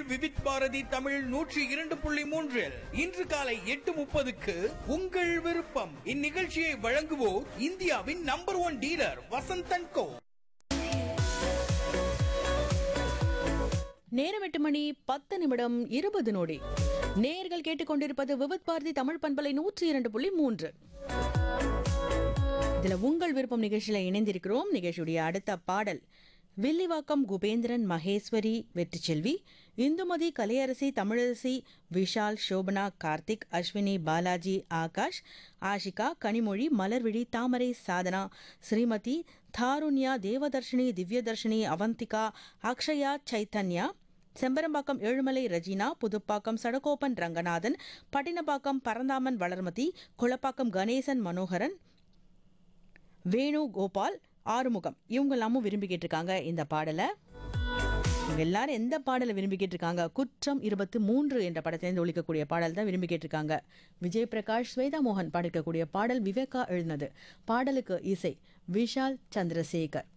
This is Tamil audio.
விவித் பாரதி தமிழ் நூற்றி இரண்டு புள்ளி மூன்றில் இன்று காலை எட்டு முப்பதுக்கு உங்கள் விருப்பம் இந்நிகழ்ச்சியை வழங்குவோர் இந்தியாவின் number one dealer Vasanthan co நேரம் எட்டு மணி பத்து நிமிடம் இருபது நொடி நேர்கள் கேட்டுக்கொண்டிருப்பது விவித் பாரதி தமிழ் பண்பலை நூற்றி இரண்டு புள்ளி மூன்று இதுல உங்கள் விருப்பம் நிகழ்ச்சியில இணைந்திருக்கிறோம் நிகழ்ச்சியுடைய அடுத்த பாடல் வில்லிவாக்கம் குபேந்திரன் மகேஸ்வரி வெற்றிச்செல்வி இந்துமதி கலையரசி தமிழரசி விஷால் சோபனா கார்த்திக் அஸ்வினி பாலாஜி ஆகாஷ் ஆஷிகா கனிமொழி மலர்விழி தாமரை சாதனா ஸ்ரீமதி தாருண்யா தேவதர்ஷினி திவ்யதர்ஷினி அவந்திகா அக்ஷயா சைத்தன்யா செம்பரம்பாக்கம் ஏழுமலை ரஜினா புதுப்பாக்கம் சடகோபன் ரங்கநாதன் பட்டினப்பாக்கம் பரந்தாமன் வளர்மதி குளப்பாக்கம் கணேசன் மனோகரன் வேணு கோபால் ஆறுமுகம் இவங்க எல்லாமும் விரும்பி கேட்டிருக்காங்க இந்த பாடலை இவங்க எல்லாரும் எந்த பாடலை விரும்பி கேட்டிருக்காங்க குற்றம் இருபத்து மூன்று என்ற படத்திலிருந்து ஒழிக்கக்கூடிய பாடல் தான் விரும்பி கேட்டிருக்காங்க விஜய் பிரகாஷ் ஸ்வேதா மோகன் பாடிக்கக்கூடிய பாடல் விவேகா எழுதினது பாடலுக்கு இசை விஷால் சந்திரசேகர்